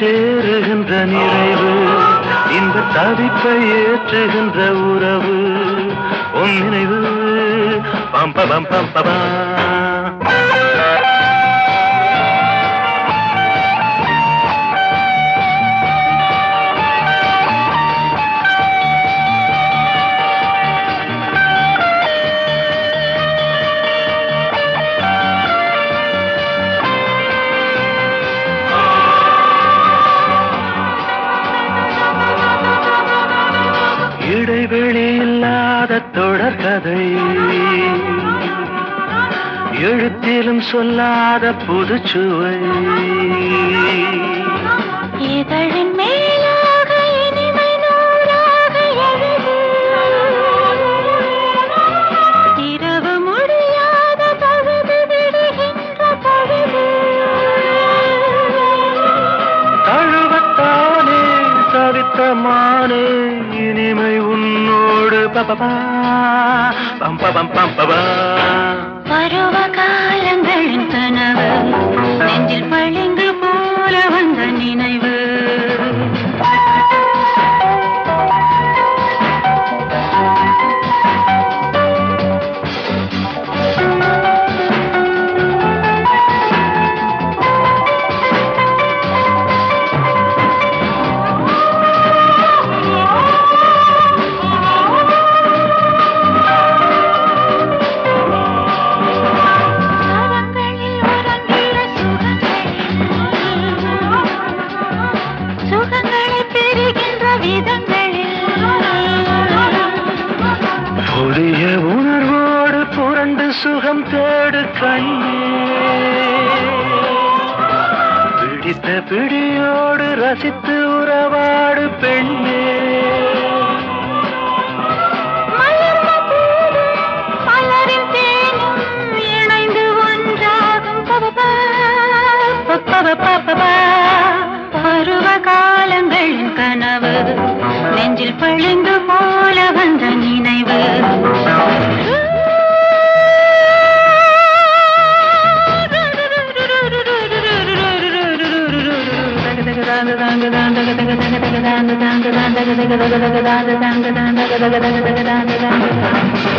சேருகின்ற நிறைவு இந்த தவிப்பை ஏற்றுகின்ற உறவு உன் நினைவு பம் பம் பம் பம் இடைவெளி இல்லாத தொடர்கதை எழுத்திலும் சொல்லாத புதுச்சுவை இதழின் மேலாக இனிமை நூறாக எழுது இரவு முடியாத பகுதி விடுகின்ற பொழுது தழுவத்தானே தவித்த மானே இனிமை உன்னோடு பபபா பம் பம் பம் பபா பருவ காலங்களின் கனவு நெஞ்சில் பளிங்கு போல வந்த நினைவு கரங்களில் உறங்கிய சுகங்களில் சுகங்களை பெறுகின்ற விதங்களில் புதிய உணர்வோடு புரண்டு சுகம் தேடு கண்ணே பிடித்த பிடியோடு ரசித்து உறவாடு பெண்ணே மலர்ந்த பூவும் மலரின் தேனும் இணைந்து ஒன்றாகும் பபபா, பப்பபப்பப்பபா. பருவ காலங்களின் கனவு நெஞ்சில் பளிங்கு போல வந்த நினைவு Thank you.